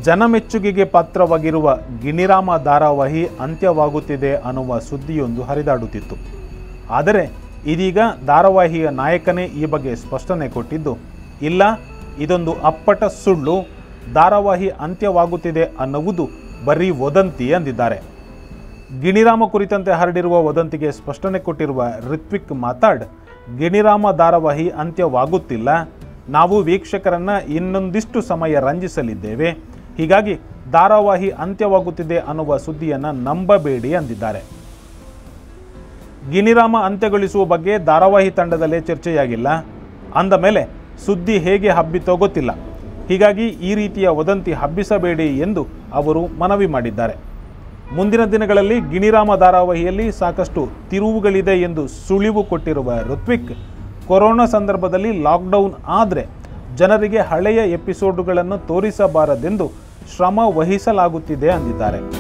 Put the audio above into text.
ಜನಮೆಚ್ಚುಗೆಗೆ ಪಾತ್ರವಾಗಿರುವ ಗಿಣಿರಾಮ ಧಾರಾವಾಹಿ ಅಂತ್ಯವಾಗುತ್ತಿದೆ ಅನ್ನುವ ಸುದ್ದಿಯೊಂದು ಹರಿದಾಡುತ್ತಿತ್ತು ಆದರೆ ಇದೀಗ ಧಾರಾವಾಹಿಯ ನಾಯಕನೇ ಈ ಬಗ್ಗೆ ಸ್ಪಷ್ಟನೆ ಕೊಟ್ಟಿದ್ದು ಇಲ್ಲ ಇದೊಂದು ಅಪ್ಪಟ ಸುಳ್ಳು ಧಾರಾವಾಹಿ ಅಂತ್ಯವಾಗುತ್ತಿದೆ ಅನ್ನುವುದು ಬರೀ ವದಂತಿ ಅಂದಿದ್ದಾರೆ ಗಿಣಿರಾಮ ಕುರಿತಂತೆ ಹರಡಿರುವ ವದಂತಿಗೆ ಸ್ಪಷ್ಟನೆ ಕೊಟ್ಟಿರುವ ರಿತ್ವಿಕ್ ಮಾತಾಡ್ ಗಿಣಿರಾಮ ಧಾರಾವಾಹಿ ಅಂತ್ಯವಾಗುತ್ತಿಲ್ಲ ನಾವು ವೀಕ್ಷಕರನ್ನ ಇನ್ನೊಂದಿಷ್ಟು ಸಮಯ ರಂಜಿಸಲಿದ್ದೇವೆ ಹೀಗಾಗಿ ಧಾರಾವಾಹಿ ಅಂತ್ಯವಾಗುತ್ತಿದೆ ಅನ್ನುವ ಸುದ್ದಿಯನ್ನು ನಂಬಬೇಡಿ ಅಂದಿದ್ದಾರೆ ಗಿಣಿರಾಮ ಅಂತ್ಯಗೊಳಿಸುವ ಬಗ್ಗೆ ಧಾರಾವಾಹಿ ತಂಡದಲ್ಲೇ ಚರ್ಚೆಯಾಗಿಲ್ಲ ಅಂದ ಮೇಲೆ ಸುದ್ದಿ ಹೇಗೆ ಹಬ್ಬಿತೋ ಗೊತ್ತಿಲ್ಲ ಹೀಗಾಗಿ ಈ ರೀತಿಯ ವದಂತಿ ಹಬ್ಬಿಸಬೇಡಿ ಎಂದು ಅವರು ಮನವಿ ಮಾಡಿದ್ದಾರೆ ಮುಂದಿನ ದಿನಗಳಲ್ಲಿ ಗಿಣಿರಾಮ ಧಾರಾವಾಹಿಯಲ್ಲಿ ಸಾಕಷ್ಟು ತಿರುವುಗಳಿದೆ ಎಂದು ಸುಳಿವು ಕೊಟ್ಟಿರುವ ಋತ್ವಿಕ್ ಕೊರೋನಾ ಸಂದರ್ಭದಲ್ಲಿ ಲಾಕ್ಡೌನ್ ಆದರೆ ಜನರಿಗೆ ಹಳೆಯ ಎಪಿಸೋಡುಗಳನ್ನು ತೋರಿಸಬಾರದೆಂದು ಶ್ರಮ ವಹಿಸಲಾಗುತ್ತಿದೆ ಅಂದಿದ್ದಾರೆ